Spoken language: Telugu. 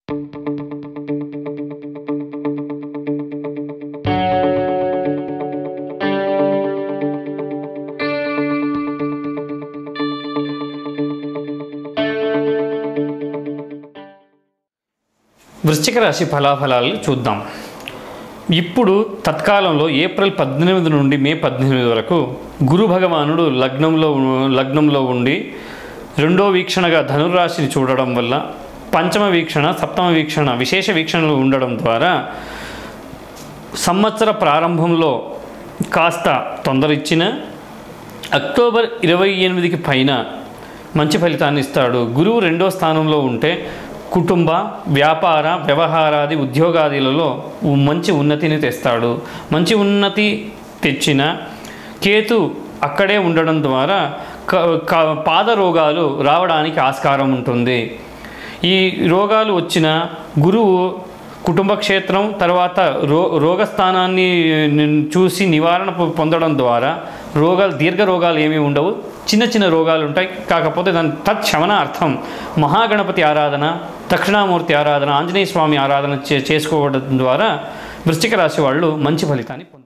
వృశ్చిక రాశి ఫలాఫలాలు చూద్దాం ఇప్పుడు తత్కాలంలో ఏప్రిల్ పద్దెనిమిది నుండి మే పద్దెనిమిది వరకు గురు భగవానుడు లగ్నంలో లగ్నంలో ఉండి రెండో వీక్షణగా ధనుర్రాశిని చూడడం వల్ల పంచమ వీక్షణ సప్తమ వీక్షణ విశేష వీక్షణలు ఉండడం ద్వారా సంవత్సర ప్రారంభంలో కాస్త తొందర ఇచ్చిన అక్టోబర్ ఇరవై ఎనిమిదికి పైన మంచి ఫలితాన్ని ఇస్తాడు గురువు రెండో స్థానంలో ఉంటే కుటుంబ వ్యాపార వ్యవహారాది ఉద్యోగాదిలలో ఉ- మంచి ఉన్నతిని తెస్తాడు మంచి ఉన్నతి తెచ్చిన కేతు అక్కడే ఉండడం ద్వారా క- క- పాద రోగాలు రావడానికి ఆస్కారం ఉంటుంది ఈ రోగాలు వచ్చిన గురువు కుటుంబ క్షేత్రం తర్వాత రో రోగస్థానాన్ని ని- చూసి నివారణ పొ- పొందడం ద్వారా రోగాలు దీర్ఘ రోగాలు ఏమీ ఉండవు చిన్న చిన్న రోగాలు ఉంటాయి కాకపోతే దాని తత్శమనార్థం మహాగణపతి ఆరాధన దక్షిణామూర్తి ఆరాధన ఆంజనేయ స్వామి ఆరాధన చే చేసుకోవడం ద్వారా వృశ్చిక రాశి వాళ్ళు మంచి ఫలితాన్ని పొందుతారు